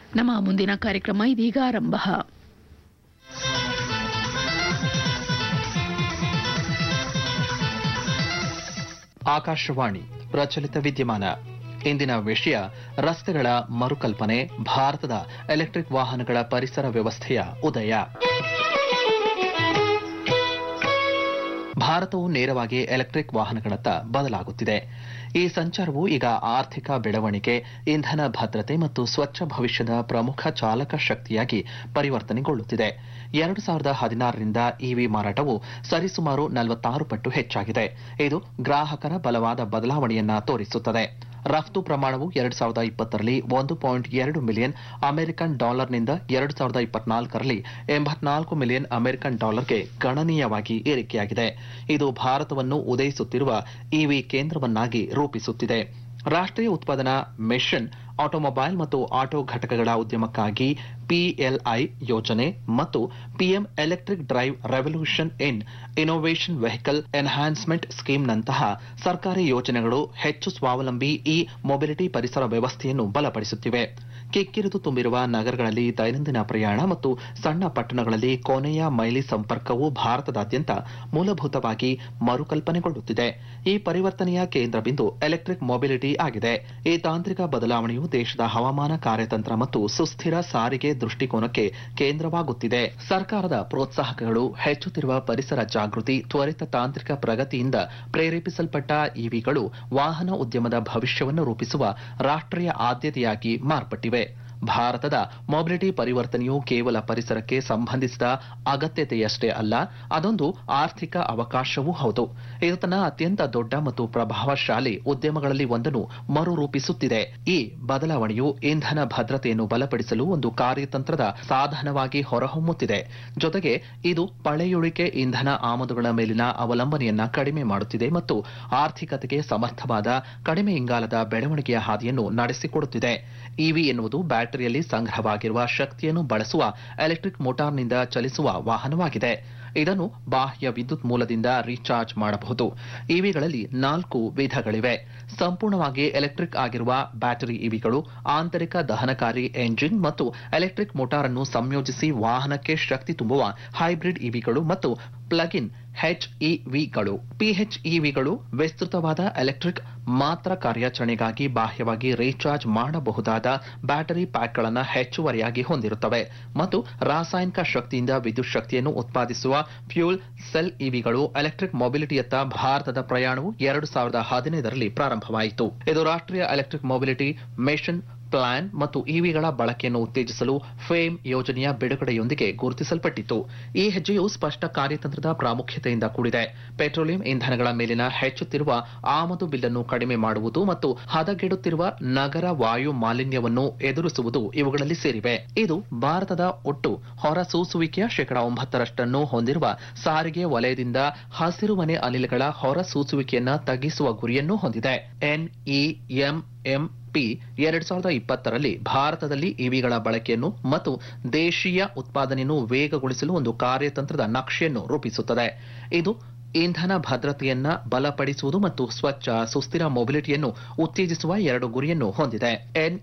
ನಮ್ಮ ಮುಂದಿನ ಕಾರ್ಯಕ್ರಮ ಇದೀಗ ಆರಂಭ ಆಕಾಶವಾಣಿ ಪ್ರಚಲಿತ ವಿದ್ಯಮಾನ ಇಂದಿನ ವಿಷಯ ರಸ್ತೆಗಳ ಮರುಕಲ್ಪನೆ ಭಾರತದ ಎಲೆಕ್ಟ್ರಿಕ್ ವಾಹನಗಳ ಪರಿಸರ ವ್ಯವಸ್ಥೆಯ ಉದಯ ಭಾರತವು ನೇರವಾಗಿ ಎಲೆಕ್ಟ್ರಿಕ್ ವಾಹನಗಳತ್ತ ಬದಲಾಗುತ್ತಿದೆ ಈ ಸಂಚಾರವು ಈಗ ಆರ್ಥಿಕ ಬೆಳವಣಿಗೆ ಇಂಧನ ಭದ್ರತೆ ಮತ್ತು ಸ್ವಚ್ಛ ಭವಿಷ್ಯದ ಪ್ರಮುಖ ಚಾಲಕ ಶಕ್ತಿಯಾಗಿ ಪರಿವರ್ತನೆಗೊಳ್ಳುತ್ತಿದೆ ಎರಡು ಸಾವಿರದ ಹದಿನಾರರಿಂದ ಇವಿ ಮಾರಾಟವು ಸರಿಸುಮಾರು ನಲವತ್ತಾರು ಪಟ್ಟು ಹೆಚ್ಚಾಗಿದೆ ಇದು ಗ್ರಾಹಕರ ಬಲವಾದ ಬದಲಾವಣೆಯನ್ನ ತೋರಿಸುತ್ತದೆ ರಫ್ತು ಪ್ರಮಾಣವು ಎರಡು ಸಾವಿರದ ಇಪ್ಪತ್ತರಲ್ಲಿ ಒಂದು ಪಾಯಿಂಟ್ ಎರಡು ಮಿಲಿಯನ್ ಅಮೆರಿಕನ್ ಡಾಲರ್ನಿಂದ ಎರಡು ಸಾವಿರದ ಇಪ್ಪತ್ನಾಲ್ಕರಲ್ಲಿ ಎಂಬತ್ನಾಲ್ಕು ಮಿಲಿಯನ್ ಅಮೆರಿಕನ್ ಡಾಲರ್ಗೆ ಗಣನೀಯವಾಗಿ ಏರಿಕೆಯಾಗಿದೆ ಇದು ಭಾರತವನ್ನು ಉದಯಿಸುತ್ತಿರುವ ಇವಿ ಕೇಂದ್ರವನ್ನಾಗಿ ರೂಪಿಸುತ್ತಿದೆ ರಾಷ್ಟ್ರೀಯ ಉತ್ಪಾದನಾ ಮಿಷನ್ ಆಟೋಮೊಬೈಲ್ ಮತ್ತು ಆಟೋ ಘಟಕಗಳ ಉದ್ಯಮಕ್ಕಾಗಿ ಪಿಎಲ್ಐ ಯೋಜನೆ ಮತ್ತು PM electric drive revolution in innovation vehicle enhancement ಸ್ಕೀಮ್ನಂತಹ ಸರ್ಕಾರಿ ಯೋಜನೆಗಳು ಹೆಚ್ಚು ಸ್ವಾವಲಂಬಿ ಇ ಮೊಬಿಲಿಟಿ ಪರಿಸರ ವ್ಯವಸ್ಥೆಯನ್ನು ಬಲಪಡಿಸುತ್ತಿವೆ ಕಿಕ್ಕಿರಿದು ತುಂಬಿರುವ ನಗರಗಳಲ್ಲಿ ದೈನಂದಿನ ಪ್ರಯಾಣ ಮತ್ತು ಸಣ್ಣ ಪಟ್ಟಣಗಳಲ್ಲಿ ಕೊನೆಯ ಮೈಲಿ ಸಂಪರ್ಕವು ಭಾರತದಾದ್ಯಂತ ಮೂಲಭೂತವಾಗಿ ಮರುಕಲ್ಪನೆಗೊಳ್ಳುತ್ತಿದೆ ಈ ಪರಿವರ್ತನೆಯ ಕೇಂದ್ರ ಬಿಂದು ಎಲೆಕ್ಟ್ರಿಕ್ ಮೊಬಿಲಿಟಿ ಆಗಿದೆ ಈ ತಾಂತ್ರಿಕ ಬದಲಾವಣೆಯು ದೇಶದ ಹವಾಮಾನ ಕಾರ್ಯತಂತ್ರ ಮತ್ತು ಸುಸ್ಥಿರ ಸಾರಿಗೆ ದೃಷ್ಟಿಕೋನಕ್ಕೆ ಕೇಂದ್ರವಾಗುತ್ತಿದೆ ಸರ್ಕಾರದ ಪ್ರೋತ್ಸಾಹಕಗಳು ಹೆಚ್ಚುತ್ತಿರುವ ಪರಿಸರ ಜಾಗೃತಿ ತ್ವರಿತ ತಾಂತ್ರಿಕ ಪ್ರಗತಿಯಿಂದ ಪ್ರೇರೇಪಿಸಲ್ಪಟ್ಟ ಇವಿಗಳು ವಾಹನ ಉದ್ಯಮದ ಭವಿಷ್ಯವನ್ನು ರೂಪಿಸುವ ರಾಷ್ಟ್ರೀಯ ಆದ್ಯತೆಯಾಗಿ ಮಾರ್ಪಟ್ಟಿವೆ ಭಾರತದ ಮೊಬಿಲಿಟಿ ಪರಿವರ್ತನೆಯು ಕೇವಲ ಪರಿಸರಕ್ಕೆ ಸಂಬಂಧಿಸಿದ ಅಗತ್ಯತೆಯಷ್ಟೇ ಅಲ್ಲ ಅದೊಂದು ಆರ್ಥಿಕ ಅವಕಾಶವೂ ಹೌದು ಇದು ತನ್ನ ಅತ್ಯಂತ ದೊಡ್ಡ ಮತ್ತು ಪ್ರಭಾವಶಾಲಿ ಉದ್ಯಮಗಳಲ್ಲಿ ಒಂದನ್ನು ಮರುರೂಪಿಸುತ್ತಿದೆ ಈ ಬದಲಾವಣೆಯು ಇಂಧನ ಭದ್ರತೆಯನ್ನು ಬಲಪಡಿಸಲು ಒಂದು ಕಾರ್ಯತಂತ್ರದ ಸಾಧನವಾಗಿ ಹೊರಹೊಮ್ಮುತ್ತಿದೆ ಜೊತೆಗೆ ಇದು ಪಳೆಯುಳಿಕೆ ಇಂಧನ ಆಮದುಗಳ ಮೇಲಿನ ಅವಲಂಬನೆಯನ್ನ ಕಡಿಮೆ ಮಾಡುತ್ತಿದೆ ಮತ್ತು ಆರ್ಥಿಕತೆಗೆ ಸಮರ್ಥವಾದ ಕಡಿಮೆ ಇಂಗಾಲದ ಬೆಳವಣಿಗೆಯ ಹಾದಿಯನ್ನು ನಡೆಸಿಕೊಡುತ್ತಿದೆ ಇವಿ ಎನ್ನುವುದು ಬ್ಯಾಟರಿಯಲ್ಲಿ ಸಂಗ್ರಹವಾಗಿರುವ ಶಕ್ತಿಯನ್ನು ಬಳಸುವ ಎಲೆಕ್ಟ್ರಿಕ್ ಮೋಟಾರ್ನಿಂದ ಚಲಿಸುವ ವಾಹನವಾಗಿದೆ ಇದನ್ನು ಬಾಹ್ಯ ವಿದ್ಯುತ್ ಮೂಲದಿಂದ ರೀಚಾರ್ಜ್ ಮಾಡಬಹುದು ಇವಿಗಳಲ್ಲಿ ನಾಲ್ಕು ವಿಧಗಳಿವೆ ಸಂಪೂರ್ಣವಾಗಿ ಎಲೆಕ್ಟ್ರಿಕ್ ಆಗಿರುವ ಬ್ಯಾಟರಿ ಇವಿಗಳು ಆಂತರಿಕ ದಹನಕಾರಿ ಎಂಜಿನ್ ಮತ್ತು ಎಲೆಕ್ಟ್ರಿಕ್ ಮೋಟಾರ್ ಅನ್ನು ಸಂಯೋಜಿಸಿ ವಾಹನಕ್ಕೆ ಶಕ್ತಿ ತುಂಬುವ ಹೈಬ್ರಿಡ್ ಇವಿಗಳು ಮತ್ತು ಪ್ಲಗ್ ಇನ್ ಹೆಚ್ಇವಿಗಳು ಪಿಎಚ್ಇವಿಗಳು ವಿಸ್ತೃತವಾದ ಎಲೆಕ್ಟ್ರಿಕ್ ಮಾತ್ರ ಕಾರ್ಯಾಚರಣೆಗಾಗಿ ಬಾಹ್ಯವಾಗಿ ರೀಚಾರ್ಜ್ ಮಾಡಬಹುದಾದ ಬ್ಯಾಟರಿ ಪ್ಯಾಕ್ಗಳನ್ನು ಹೆಚ್ಚುವರಿಯಾಗಿ ಹೊಂದಿರುತ್ತವೆ ಮತ್ತು ರಾಸಾಯನಿಕ ಶಕ್ತಿಯಿಂದ ವಿದ್ಯುತ್ ಶಕ್ತಿಯನ್ನು ಉತ್ಪಾದಿಸುವ ಫ್ಯೂಲ್ ಸೆಲ್ ಇವಿಗಳು ಎಲೆಕ್ಟ್ರಿಕ್ ಮೊಬಿಲಿಟಿಯತ್ತ ಭಾರತದ ಪ್ರಯಾಣವು ಎರಡು ಸಾವಿರದ ಹದಿನೈದರಲ್ಲಿ ಪ್ರಾರಂಭವಾಯಿತು ಇದು ರಾಷ್ಟ್ರೀಯ ಎಲೆಕ್ಟ್ರಿಕ್ ಮೊಬಿಲಿಟಿ ಮಿಷನ್ ಪ್ಲಾನ್ ಮತ್ತು ಇವಿಗಳ ಬಳಕೆಯನ್ನು ಉತ್ತೇಜಿಸಲು ಫೇಮ್ ಯೋಜನೆಯ ಬಿಡುಗಡೆಯೊಂದಿಗೆ ಗುರುತಿಸಲ್ಪಟ್ಟಿತು ಈ ಹೆಜ್ಜೆಯು ಸ್ಪಷ್ಟ ಕಾರ್ಯತಂತ್ರದ ಪ್ರಾಮುಖ್ಯತೆಯಿಂದ ಕೂಡಿದೆ ಪೆಟ್ರೋಲಿಯಂ ಇಂಧನಗಳ ಮೇಲಿನ ಹೆಚ್ಚುತ್ತಿರುವ ಆಮದು ಬಿಲ್ಲನ್ನು ಕಡಿಮೆ ಮಾಡುವುದು ಮತ್ತು ಹದಗೆಡುತ್ತಿರುವ ನಗರ ವಾಯು ಮಾಲಿನ್ಯವನ್ನು ಎದುರಿಸುವುದು ಇವುಗಳಲ್ಲಿ ಸೇರಿವೆ ಇದು ಭಾರತದ ಒಟ್ಟು ಹೊರಸೂಸುವಿಕೆಯ ಶೇಕಡಾ ಒಂಬತ್ತರಷ್ಟನ್ನು ಹೊಂದಿರುವ ಸಾರಿಗೆ ವಲಯದಿಂದ ಹಸಿರುಮನೆ ಅನಿಲಗಳ ಹೊರಸೂಸುವಿಕೆಯನ್ನ ತಗ್ಗಿಸುವ ಗುರಿಯನ್ನು ಹೊಂದಿದೆ ಎನ್ಇಎಂಎಂ ಪಿ ಎರಡ್ ಸಾವಿರದ ಇಪ್ಪತ್ತರಲ್ಲಿ ಭಾರತದಲ್ಲಿ ಇವಿಗಳ ಬಳಕೆಯನ್ನು ಮತ್ತು ದೇಶೀಯ ಉತ್ಪಾದನೆಯನ್ನು ವೇಗಗೊಳಿಸಲು ಒಂದು ಕಾರ್ಯತಂತ್ರದ ನಕ್ಷೆಯನ್ನು ರೂಪಿಸುತ್ತದೆ ಇದು ಇಂಧನ ಭದ್ರತೆಯನ್ನ ಬಲಪಡಿಸುವುದು ಮತ್ತು ಸ್ವಚ್ಛ ಸುಸ್ಥಿರ ಮೊಬಿಲಿಟಿಯನ್ನು ಉತ್ತೇಜಿಸುವ ಎರಡು ಗುರಿಯನ್ನು ಹೊಂದಿದೆ ಎನ್